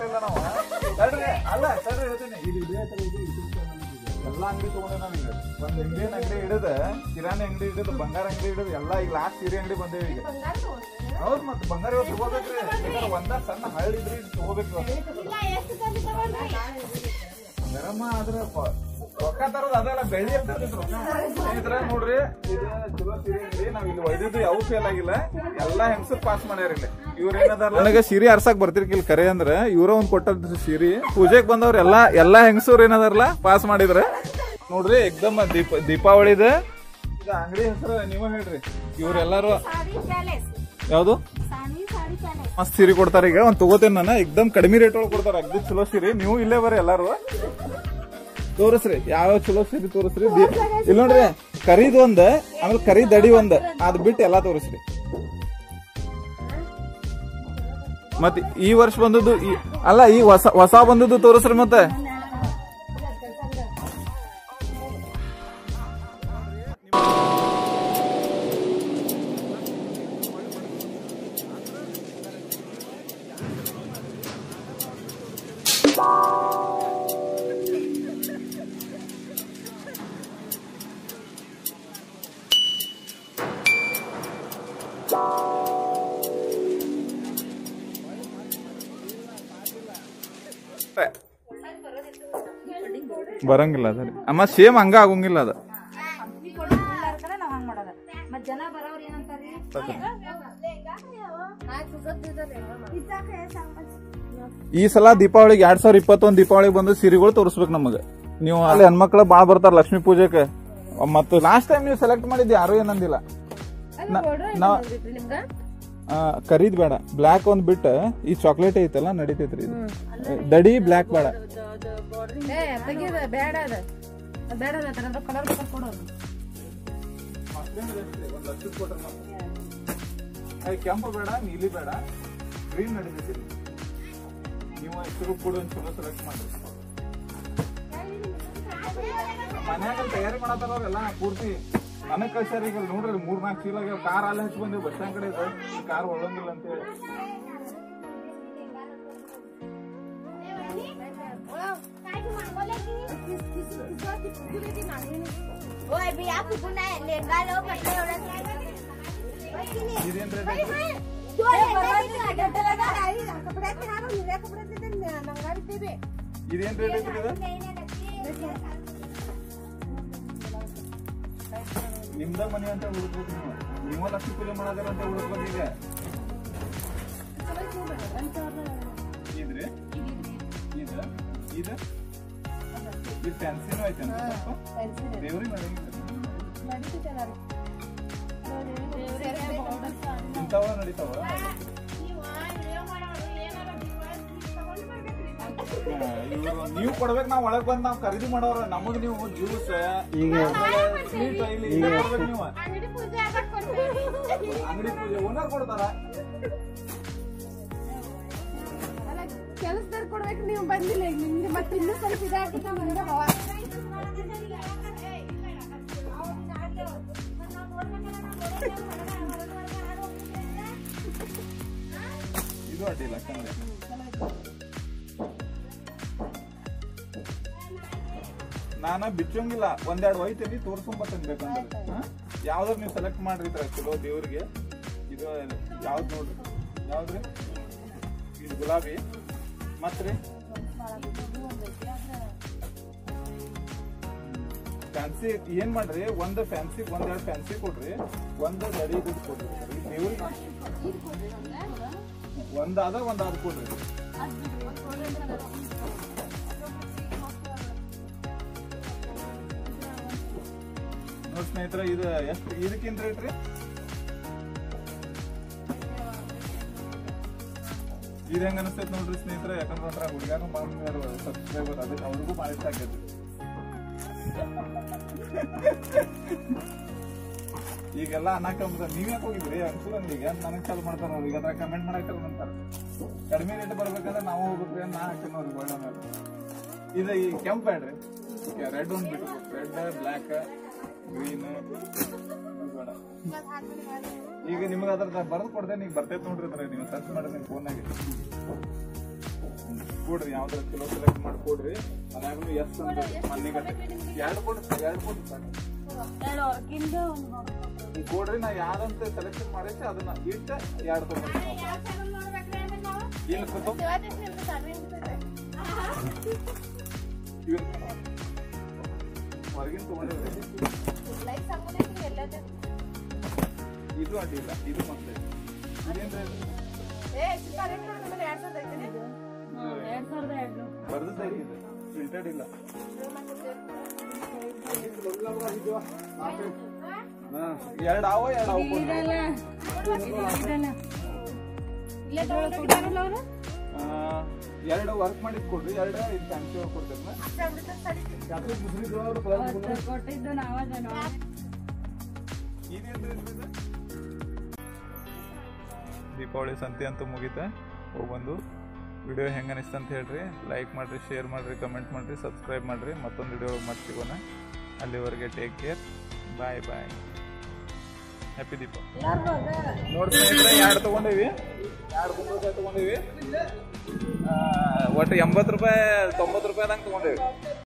ತಗೊಂಡಿಲ್ಲ ನಾವು ತಡ್ರಿ ಅಲ್ಲ ತಡ್ರಿ ಹೇಳ್ತೀನಿ ಇದು ಇದೇ ತರ ಇದು ಇದು ಎಲ್ಲಾ ಅಂಗಡಿ ತಗೊಂಡೆ ನಾವೀಗ ಒಂದ್ ಇಂಡಿಯನ್ ಅಂಗಡಿ ಹಿಡಿದ ಕಿರಾಣಿ ಅಂಗಡಿ ಹಿಡಿದು ಬಂಗಾರ ಅಂಗಡಿ ಹಿಡಿದು ಎಲ್ಲಾ ಈಗ ಲಾಸ್ಟ್ ಸೀರೆ ಅಂಗಡಿ ಬಂದೇವಿ ಈಗ ಹೌದ್ ಮತ್ ಬಂಗಾರ ಇವತ್ತು ತಗೋಬೇಕ್ರಿ ಯಾಕಂದ್ರೆ ಒಂದ ಸಣ್ಣ ಹಳ್ಳಿ ಇದ್ರಿ ಇದ್ ತಗೋಬೇಕು ಇವತ್ತು. ಗರಮ ಆದ್ರೆ ಪ- ರೊಕ್ಕ ತರೋದು ಅದೆಲ್ಲ ಬೆಳ್ಳಿ ಅಂತ ಇರ್ತೈತಿ ರೊಕ್ಕ. ಸ್ನೇಹಿತರೆ ನೋಡ್ರಿ ಇದು ಚಲೋ ಸೀರೆ ಅಂಗಡಿ ನಾವ್ ಇಲ್ಲಿ ಒಯ್ದಿದ್ದು ಯಾವ ಫೇಲ್ ಆಗಿಲ್ಲ ಎಲ್ಲಾ ಹೆಂಗಸರ್ ಪಾಸ್ ಮಾಡ್ಯಾರ ಇಲ್ಲಿ ಇವ್ರ ಏನದಾರ ನನಗೆ ಸೀರೆ ಅರ್ಸಕ್ ಬರ್ತಿರ್ಕಿಲ್ಲ ಕರೆ ಅಂದ್ರೆ ಇವ್ರ ಒಂದ್ ಕೊಟ್ಟದ್ ಸೀರೆ ಪೂಜೆಗ್ ಬಂದವ್ರ ಎಲ್ಲಾ ಎಲ್ಲಾ ಹೆಂಗಸೂರ್ ಏನದಾರಲ್ಲ ಪಾಸ್ ಮಾಡಿದ್ರ ನೋಡ್ರಿ ಎಕ್ದಮ್ ದೀಪ ದೀಪಾವಳಿದ ಈಗ ಅಂಗಡಿ ಹೆಸರು ನೀವ ಹೇಳ್ರಿ ಇವ್ರೆಲ್ಲಾರು ಸಾಡಿ ಪ್ಯಾಲೇಸ್ ಯಾವ್ದು ಸಾನಿ ಸಾಡಿ ಪ್ಯಾಲೇಸ್ ಮಸ್ತ್ ಸೀರೆ ಕೊಡ್ತಾರ ಈಗ ಒಂದ್ ತಗೋತೇನೆ ನಾನು ಎಕ್ದಮ್ ಕಡಿಮೆ ರೇಟ್ ಒಳಗೆ ಕೊಡ್ತಾರ ಅಗ್ದಿ ಚಲೋ ಸೀರೆ ನೀವು ಇಲ್ಲೇ ಬರ್ರಿ ಎಲ್ಲಾರು ತೋರಿಸ್ರಿ ಯಾವ ಚಲೋ ಸೀರೆ ತೋರಿಸ್ರಿ ದಿ- ಇಲ್ಲಿ ನೋಡ್ರಿ ಕರಿದ್ ಒಂದ್ ಆಮೇಲೆ ಕರಿ ದಡಿ ಒಂದ್ ಅದ್ ಬಿಟ್ಟು ಎಲ್ಲಾ ತೋರಿಸ್ರಿ ಮತ್ ಈ ವರ್ಷ ಬಂದದ್ದು ಈ- ಅಲ್ಲ ಈ ಹೊಸ ಹೊಸ ಬಂದದ್ದು ತೋರಿಸ್ರಿ ಮತ್ತೆ ಬರಂಗಿಲ್ಲ ಅದ ರೀ ಅಮ್ಮ ಸೇಮ್ ಹಂಗ ಆಗಂಗಿಲ್ಲ ಅದ ನಾವ್ ಹಂಗ್ ಮಾಡೋದ ಮತ್ ಜನ ಬರೋರ್ ಏನಂತಾರಿ ಈ ಸಲ ದೀಪಾವಳಿಗೆ ಎರಡ್ ಸಾವಿರ ಇಪ್ಪತ್ತೊಂದ್ ದೀಪಾವಳಿಗೆ ಬಂದು ಸೀರೆಗಳು ತೋರಿಸ್ಬೇಕು ನಮಗ ನೀವು ಅಲ್ಲಿ ಹೆಣ್ಮಕ್ಳು ಬಾಳ ಬರ್ತಾರ ಲಕ್ಷ್ಮೀ ಪೂಜೆಗೆ ಮತ್ತು ಲಾಸ್ಟ್ ಟೈಮ್ ನೀವು ಸೆಲೆಕ್ಟ್ ಮಾಡಿದ್ದು ಯಾರು ಏನಂದಿಲ್ಲ ನ- ನಾವ್ ಆ, ಕರೀದ್ ಬೇಡ ಬ್ಲ್ಯಾಕ್ ಒಂದ್ ಬಿಟ್ಟ ಈ ಚಾಕ್ಲೇಟ್ ಐತಲ್ಲ ನಡೀತೈತ್ರಿ ಇದು ದಡಿ ಬ್ಲ್ಯಾಕ್ ಬೇಡ ಏ ತೆಗೀದ ಬೇಡ ಅದ ಅದ್ ಬೇಡ ಅದ ಅದ್ರ ಕಲರ್ ಬೇಕಾದ್ರೆ ಕೊಡೋದು ಏ, ಕೆಂಪು ಬೇಡ ನೀಲಿ ಬೇಡ ಗ್ರೀನ್ ನಡೀತೈತಿ ನೀವು ಹೆಸರು ಕೂಡ ಒಂದ್ ಚಲೋ ಸೆಲೆಕ್ಟ್ ಮಾಡಿ ಮನ್ಯಾಗ ತಯಾರಿ ಮಾಡತ್ತಾರವ್ರೆಲ್ಲ ಪೂರ್ತಿ ನನಗ್ ಕಳ್ಸ್ಯಾರ ಈಗ ನೋಡ್ರಿ ಮೂರ್ ನಾಲ್ಕು ಚೀಲ ಆಗ್ಯಾವ ಕಾರ್ ಅಲ್ಲೇ ಹಚ್ಚಿ ಬಂದಿವಿ ಬಸ್ ಸ್ಟ್ಯಾಂಡ್ ಕಡೆ ಇದೆ ಕಾರ್ ಒಳ್ಳಂಗಿಲ್ಲ ಅಂತೇಳಿ ओए भी आप सुना है लहंगा लो कपड़े और ಇದೇನ್ ರೇಟ್ ಐತಿ जो लहंगा की लगा आई कपड़े के ना मेरे कपड़े दे दे नंगा भी दे ಇದೇನ್ ರೇಟ್ ಐತಿ ಇದು ನಿಮ್ದ ಮನಿ ಅಂತ ಹುಡುಕ್ಬೇಕು ನೀವು ನೀವ ಲಕ್ಷ್ಮೀ ಪೂಜೆ ಮಾಡದಾರ ಅಂತ ಹುಡುಕ್ಬೇಕು ಈಗ ಇದ್ರಿ ಇದ ಇದ ಇದು ಫ್ಯಾನ್ಸಿನೂ ಐತೆ ದೇವ್ರಿಗೆ ನಡೆಯಂಗಿಲ್ಲ ಇಂಥವ ನಡೀತಾವ ಹಾ, ಇವ್ರು ನೀವು ಕೊಡ್ಬೇಕು ನಾವ್ ಒಳಗ್ ಬಂದ್ ನಾವ್ ಖರೀದಿ ಮಾಡೋರ ನಮಗ್ ನೀವು ಜ್ಯೂಸ್ ಸ್ವೀಟ್ ಇಲ್ಲಿ ಇಲ್ಲೇ ಕೊಡ್ಬೇಕು ನೀವು अंगड़ी पूजा करते ಅಂಗಡಿ ಪೂಜೆ ಓನರ್ ಕೊಡ್ತಾರ ಕೆಲಸದವ್ರು ಕೊಡ್ಬೇಕು ನೀವು ಬಂದಿಲ್ಲ ಈಗ ನಿಮ್ಗೆ ಮತ್ತೆ ಇನ್ನೂ ಸ್ವಲ್ಪ ಇದಾಗ್ತದೆ ನಮ್ಗೆ ಹವಾ ಇದು ಅಡ್ಡಿಲ್ಲ ಚೆನ್ನಾಗಿದೆ ನಾನ ಬಿಚ್ಚೋಂಗಿಲ್ಲ ಒಂದೆರಡು ಒಯ್ತೀನಿ ತೋರ್ಸ್ಕೊಂಬತ್ತೇನೆ ಬೇಕಂದ್ರೆ ಹಾ? ಯಾವ್ದಾರು ನೀವು ಸೆಲೆಕ್ಟ್ ಮಾಡ್ರಿ ಇದ್ರ ಚಲೋ ದೇವ್ರಿಗೆ ಇದು ಯಾವ್ದು ನೋಡ್ರಿ ಯಾವ್ದ್ರಿ ಇದು ಗುಲಾಬಿ ಮತ್ರಿ ಫ್ಯಾನ್ಸಿ ಏನ್ ಮಾಡ್ರಿ ಒಂದ್ ಫ್ಯಾನ್ಸಿ ಒಂದೆರಡು ಫ್ಯಾನ್ಸಿ ಕೊಡ್ರಿ ಒಂದ್ ರೆಡಿ ಇದು ಕೊಡ್ರಿ ಈ ದೇವ್ರಿಗೆ ಒಂದ್ ಅದ ಒಂದ್ ಅದ್ ಕೊಡ್ರಿ ನೋಡ್ ಸ್ನೇಹಿತರೆ ಇದು ಎಷ್ಟು ಇದಕ್ಕಿಂತ ರೇಟ್ ರೀ ಇದು ಹೆಂಗ ಅನಿಸ್ತೈತೆ ನೋಡ್ರಿ ಸ್ನೇಹಿತರೆ ಯಾಕಂದ್ರೆ ಒಂಥರ ಹುಡುಗಾರು ಮಾಮೂಲಿ ಸಬ್ಸ್ಕ್ರೈಬರ್ ಅದಕ್ಕೆ ಅವ್ರಿಗೂ ಮಾಡಿಷ್ಟ ಆಗೈತಿ ಈಗೆಲ್ಲ ಅನ್ನಕಂಬ ನೀವ್ ಯಾಕೆ ಹೋಗಿದ್ರಿ ಅನ್ಸುಲ ಈಗ ನನಗ್ ಚಾಲು ಮಾಡ್ತಾರ ಅವ್ರು ಈಗ ಅದ್ರ ಕಮೆಂಟ್ ಮಾಡಕ್ ಚಾಲು ಮಾಡ್ತಾರ ಕಡಿಮೆ ರೇಟ್ ಬರ್ಬೇಕಂದ್ರೆ ನಾವು ಹೋಗ್ಬೇಕ್ರಿ ನಾ ಹಾಕ್ತೀನಿ ಅವ್ರಿಗೆ ಒಳ್ಳೆ ಮೇಲೆ ಇದು ಈ ಕೆಂಪ್ ಬೇಡ್ರಿ ರೆಡ್ ಒಂದ್ ಬಿಟ್ಟು ರೆಡ್ ಬ್ಲ್ಯಾಕ್ ಗ್ರೀನ್ ಬೇಡ ಈಗ ನಿಮ್ಗೆ ಅದ್ರ ಬರೆದು ಕೊಡ್ತೇನೆ ಈಗ ಬರ್ತೈತೆ ನೋಡ್ರಿ ಅದ್ರ ನೀವು ಸರ್ಚ್ ಮಾಡಿದ್ರೆ ನಿಮ್ಮ ಫೋನ್ನಾಗೆ ಕೊಡ್ರಿ ಯಾವ್ದಾರ ಚಲೋ ಸೆಲೆಕ್ಟ್ ಮಾಡಿ ಕೊಡ್ರಿ ಅದಾಗ್ಲೂ ಎಸ್ ಅಂತ ಮನ್ನಿಗೆ ಎರಡು ಕೊಡ್ರಿ ಎರಡು ಕೊಡ್ರಿ ಸಾಕು ನೀವು ಕೊಡ್ರಿ ನಾ ಯಾವ್ದಂತ ಸೆಲೆಕ್ಷನ್ ಮಾಡೈತೆ ಅದನ್ನ ಇಟ್ಟ ಎರಡು ತಗೊಂಡ್ರಿ ಇಲ್ಲಿ ಕೂತು ಇವ್ ಹೊರಗಿನ ತಗೊಂಡಿವ್ರಿ ಇದು ಅಡ್ಡಿಲ್ಲ ಇದು ಮತ್ತೆ ಇದೇನ್ರಿ ಬರ್ದೈತಿ ಇದು ಪ್ರಿಂಟೆಡ್ ಇಲ್ಲ ಹಾ ಎರಡು ಅವ ಎರಡು ಅವು ಕೊಡ್ರಿ. ಆ, ಎರಡು ವರ್ಕ್ ಮಾಡಿದ್ ಕೊಡ್ರಿ ಎರಡು ಇದು ಫ್ಯಾನ್ಸಿ ಅವ್ರು ಕೊಡ್ತಾರೆ ಜಾತ್ರೆ ಮುಸ್ಲಿದ್ರು ಅವ್ರು ಬರೋದು ಕೊಟ್ಟಿದ್ದು ನಾವದನ ಇದೇನ್ರಿ ಇದು? ದೀಪಾವಳಿ ಸಂತೆ ಅಂತೂ ಮುಗೀತೆ ಹೋಗ್ಬಂದು ವಿಡಿಯೋ ಹೆಂಗೆ ಅನಿಸ್ತು ಅಂತ ಹೇಳ್ರಿ ಲೈಕ್ ಮಾಡಿರಿ ಶೇರ್ ಮಾಡಿರಿ ಕಮೆಂಟ್ ಮಾಡಿರಿ ಸಬ್ಸ್ಕ್ರೈಬ್ ಮಾಡಿರಿ ಮತ್ತೊಂದು ವಿಡಿಯೋ ಮತ್ತೆ ಸಿಗೋಣ ಅಲ್ಲಿವರೆಗೆ take care bye bye happy ದೀಪ ನೋಡಿ ಸ್ನೇಹಿತರೆ ಎರಡು ತೊಗೊಂಡೇವಿ ಎರಡು ಕುಂಬಳಕಾಯಿ ತೊಗೊಂಡೇವಿ ಆ, ಒಟ್ಟು ಎಂಬತ್ತು ರೂಪಾಯಿ ತೊಂಬತ್ತು ರೂಪಾಯಿದಂಗೆ ತೊಗೊಂಡೇವಿ